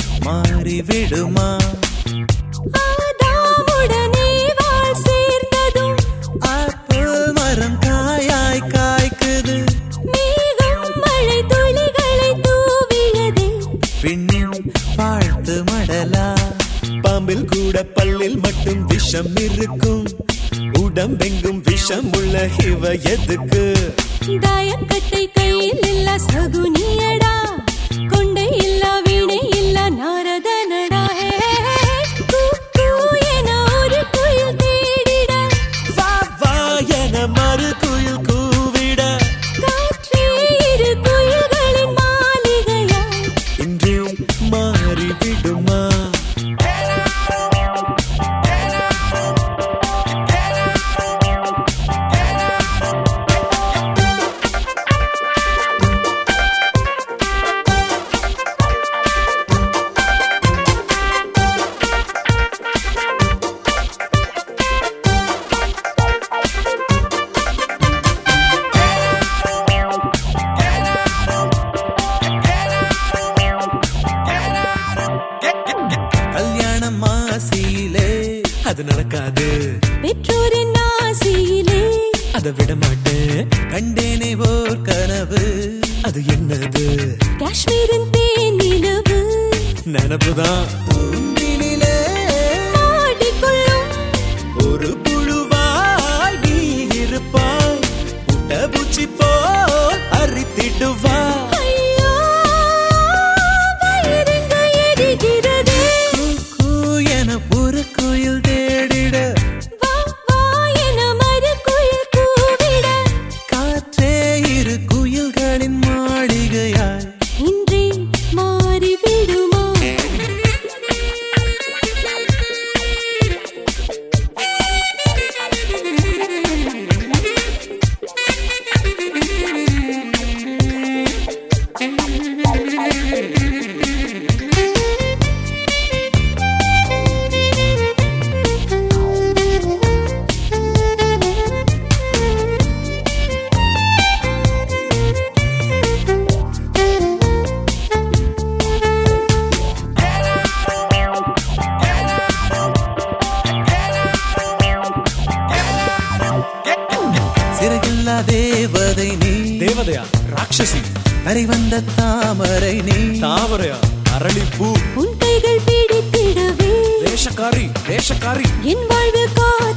மாறிவிடுமா ஆதாமுடனே வாழ் சேர்ந்ததும் ஆப்பிள் மரம் காயாய் காய்க்குது மேகம் மழை துளிகளை தூவியதே விண்ணின் வாழ்த்து மடலா பாம்பில் கூட பல்லில் மட்டும் விஷம் இருக்கும் உடம்பெங்கும் விஷம் உள்ள இவ எதுக்கு தாயக்கட்டை கையில் இல்ல சகுனியடா கொண்டை இல்ல வீணை இல்ல நாரதனடா ஹே, கூ, கூ என ஒரு குயில் தேடிட வா வா என மறு குயில் கூவிட காற்றே இரு குயில்களின் மாளிகையா இன்றும் மாறிவிடுமா கல்யாணம் மாசியிலே அது நடக்காது பெற்றோரின் ஆசையிலே அதை விட மாட்டேன் கண்டேனே ஓர் கனவு அது என்னது காஷ்மீரின் தேனிலவு நினப்புதான் தூண்டிலே ஆடிக்கொள்ளும் ஒரு புழுவாய் நீ இருப்பாய் புட்டபூச்சி போல் அரித்திடுவா ஐயோ வயிறெங்க எரிகிறதே கூ, கூ என ஒரு குயில் தேடிட வா வா என மறுகுயில் கூவிட காற்றே இரு குயில்களின் மாளிகையாய் இன்றே மாறிவிடுமா சிறகில்லா தேவதை நீ தேவதையா ராட்சசி கரை வந்த தாமரை நீ தாமரையா அரளிப்பூ உன் கைகள் பிடித்திடவே வேஷக்காரி வேஷக்காரி என் வாழ்வு காத்திடவே